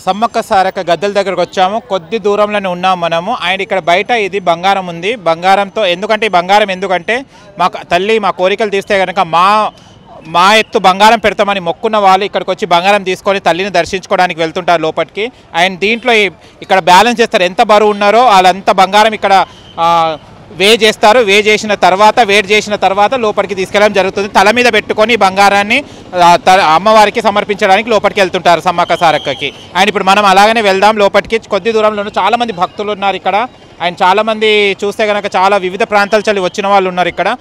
సమ్మక్క సారక్క గద్దెల దగ్గరకు వచ్చాము కొద్ది దూరంలోనే ఉన్నాం మనము అండ్ ఇక్కడ బయట ఇది బంగారం ఉంది బంగారంతో ఎందుకంటే ఈ బంగారం ఎందుకంటే మా తల్లి మా కోరికలు తీస్తే కనుక మా మా ఎత్తు బంగారం పెడతామని మొక్కున్న వాళ్ళు ఇక్కడికి వచ్చి బంగారం తీసుకొని తల్లిని దర్శించుకోవడానికి వెళ్తుంటారు లోపలికి అండ్ దీంట్లో ఈ- ఇక్కడ బ్యాలెన్స్ చేస్తారు ఎంత బరువు ఉన్నారో వాళ్ళంత బంగారం ఇక్కడ ఆ, వే చేస్తారు వే చేసిన తర్వాత వేడి చేసిన తర్వాత లోపలికి తీసుకెళ్ళడం జరుగుతుంది తల మీద పెట్టుకొని ఈ బంగారాన్ని ఆ, త- అమ్మవారికి సమర్పించడానికి లోపలికి వెళ్తుంటారు సమ్మక్క సారక్కకి అండ్ ఇప్పుడు మనం అలాగనే వెళ్దాం లోపలికి కొద్ది దూరంలో చాలా మంది భక్తులు ఉన్నారు ఇక్కడ అండ్ చాలా మంది చూస్తే కనుక చాలా వివిధ ప్రాంతాల చల్లి వచ్చిన వాళ్ళు ఉన్నారు ఇక్కడ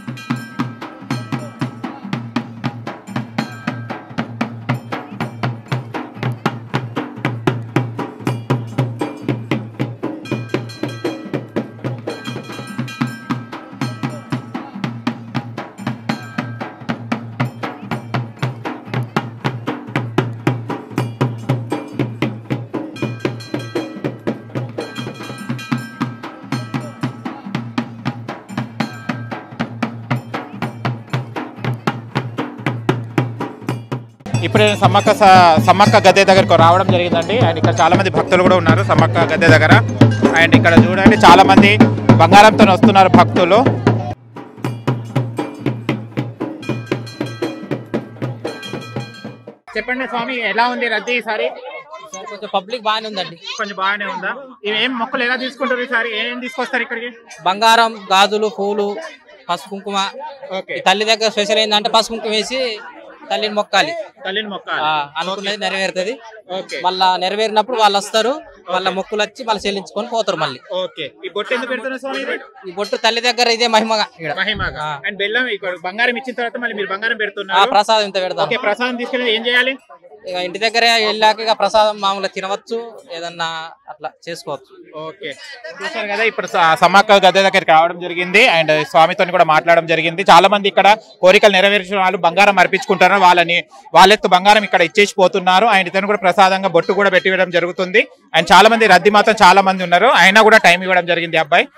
ఇప్పుడు నేను సమ్మక్క స- సమ్మక్క గద్దె దగ్గరకు రావడం జరిగిందండి అండ్ ఇక్కడ చాలా మంది భక్తులు కూడా ఉన్నారు సమ్మక్క గద్దె దగ్గర అండ్ ఇక్కడ చూడండి చాలా మంది బంగారంతో వస్తున్నారు భక్తులు చెప్పండి స్వామి ఎలా ఉంది రద్దీ ఈసారి సార్ కొంచెం పబ్లిక్ బాగానే ఉందండి కొంచెం బాగానే ఉందా ఇవి ఏం మొక్కలు ఎలా తీసుకుంటారు ఈసారి ఏం తీసుకొస్తారు ఇక్కడికి బంగారం గాజులు పూలు పసుపు కుంకుమ ఓకే ఈ తల్లి దగ్గర స్పెషల్ ఏంటంటే పసుపు కుంకుమ వేసి తల్లిని మొక్కాలి తల్లిని మొక్క ఆ, అనుకున్నది నెరవేరుతుంది ఓకే మళ్ళా నెరవేరినప్పుడు వాళ్ళు వస్తారు వాళ్ళ మొక్కులు వచ్చి మళ్ళీ చెల్లించుకొని పోతారు మళ్ళీ ఓకే ఈ బొట్టు ఎందుకు పెడుతున్నారు స్వామి ఇది? ఈ బొట్టు తల్లి దగ్గర ఇదే మహిమగా ఇక్కడ మహిమగా ఆ. అండ్ బెల్లం ఇక్కడ బంగారం ఇచ్చిన తర్వాత మళ్ళీ మీరు బంగారం ఆ పెడుతున్నారు ప్రసాదం ఇంత పెడతాం ఓకే ప్రసాదం తీసుకెళ్ళి ఏం చేయాలి ఇక ఇంటి దగ్గరే వెళ్ళాక ఇక ప్రసాదం మామూలుగా తినవచ్చు ఏదన్నా అట్లా చేసుకోవచ్చు ఓకే చూసారు కదా ఇప్పుడు స- సమ్మక్క గద్దె దగ్గరికి రావడం జరిగింది అండ్ స్వామితో కూడా మాట్లాడడం జరిగింది చాలా మంది ఇక్కడ కోరికలు నెరవేర్చిన వాళ్ళు బంగారం అర్పించుకుంటారు వాళ్ళని వాళ్ళెత్తు బంగారం ఇక్కడ ఇచ్చేసి పోతున్నారు అండ్ ఇతను కూడా ప్రసాదంగా బొట్టు కూడా పెట్టివ్వడం జరుగుతుంది అండ్ చాలా మంది రద్దీ మాత్రం చాలా మంది ఉన్నారు అయినా కూడా టైం ఇవ్వడం జరిగింది ఈ అబ్బాయి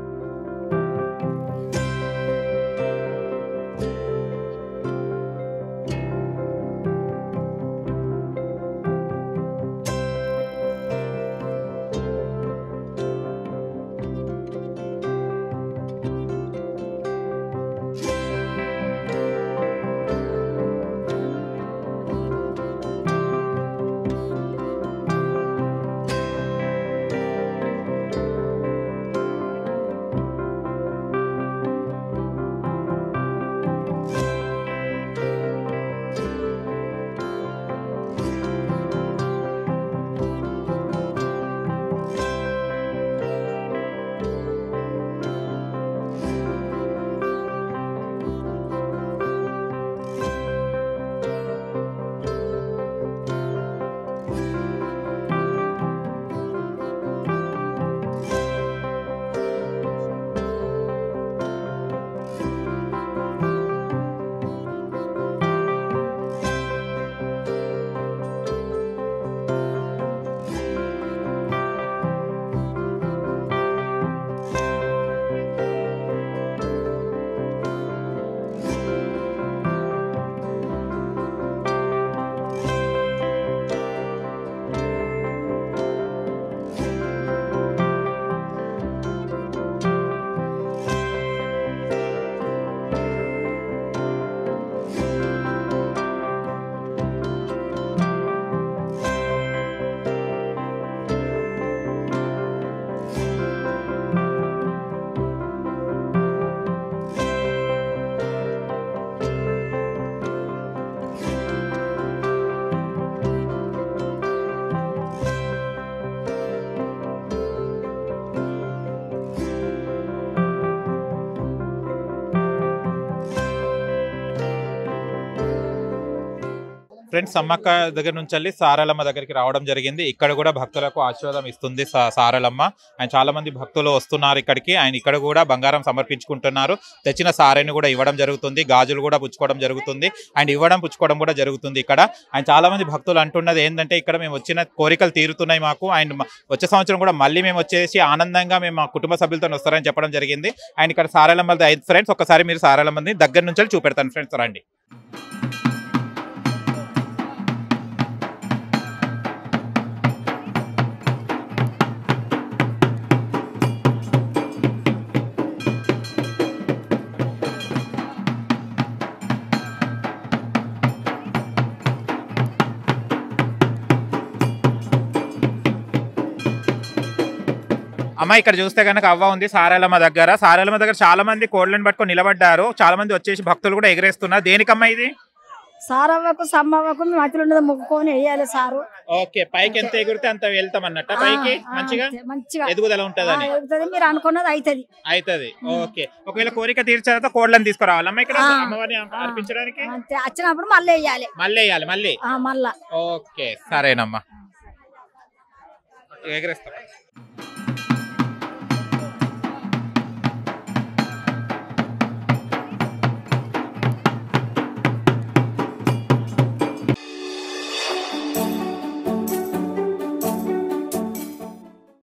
ఫ్రెండ్స్ సమ్మక్క దగ్గర నుంచి వెళ్ళి సారలమ్మ దగ్గరికి రావడం జరిగింది ఇక్కడ కూడా భక్తులకు ఆశీర్వాదం ఇస్తుంది సా- సారలమ్మ అండ్ చాలా మంది భక్తులు వస్తున్నారు ఇక్కడికి ఆయన ఇక్కడ కూడా బంగారం సమర్పించుకుంటున్నారు తెచ్చిన సారెని కూడా ఇవ్వడం జరుగుతుంది గాజులు కూడా పుచ్చుకోవడం జరుగుతుంది అండ్ ఇవ్వడం పుచ్చుకోవడం కూడా జరుగుతుంది ఇక్కడ అండ్ చాలా మంది భక్తులు అంటున్నది ఏంటంటే ఇక్కడ మేము వచ్చిన కోరికలు తీరుతున్నాయి మాకు అండ్ మ- వచ్చే సంవత్సరం కూడా మళ్ళీ మేము వచ్చేసి ఆనందంగా మేము మా కుటుంబ సభ్యులతో వస్తారని చెప్పడం జరిగింది అండ్ ఇక్కడ సారలమ్మ ఫ్రెండ్స్ ఒకసారి మీరు సారలమ్మని దగ్గర నుంచి వెళ్ళి చూపెడతాను ఫ్రెండ్స్ రండి అమ్మ ఇక్కడ చూస్తే కనుక అవ్వ ఉంది సారాలమ్మ దగ్గర సారాలమ్మ దగ్గర చాలా మంది కోళ్ళని పట్టుకొని నిలబడ్డారు చాలా మంది వచ్చేసి భక్తులు కూడా ఎగరేస్తున్నారు దేనికమ్మా ఇది సారవ్వకు సమ్మవ్వకు మేము అతులు ఉన్నది మొక్కుకొని వేయాలి సారు ఓకే పైకి ఎంత ఎగిరితే అంత వెళ్తాం అన్నట్ట పైకి ఆ, మంచిగా అంతే, మంచిగా ఎదుగుదల ఆ, ఉంటదని ఎదుగుతది మీరు అనుకున్నది అవుతుంది అవుతుంది ఓకే ఒకవేళ కోరిక తీర్చాక కోళ్ళని తీసుకురావాలమ్మా ఇక్కడ ఆ. అమ్మవారిని అర్పించడానికి అంతే వచ్చినప్పుడు మళ్ళీ వేయాలి మళ్ళీ వేయాలి మళ్ళీ ఆ, మళ్ళా ఓకే సరేనమ్మా ఎగరేస్తాం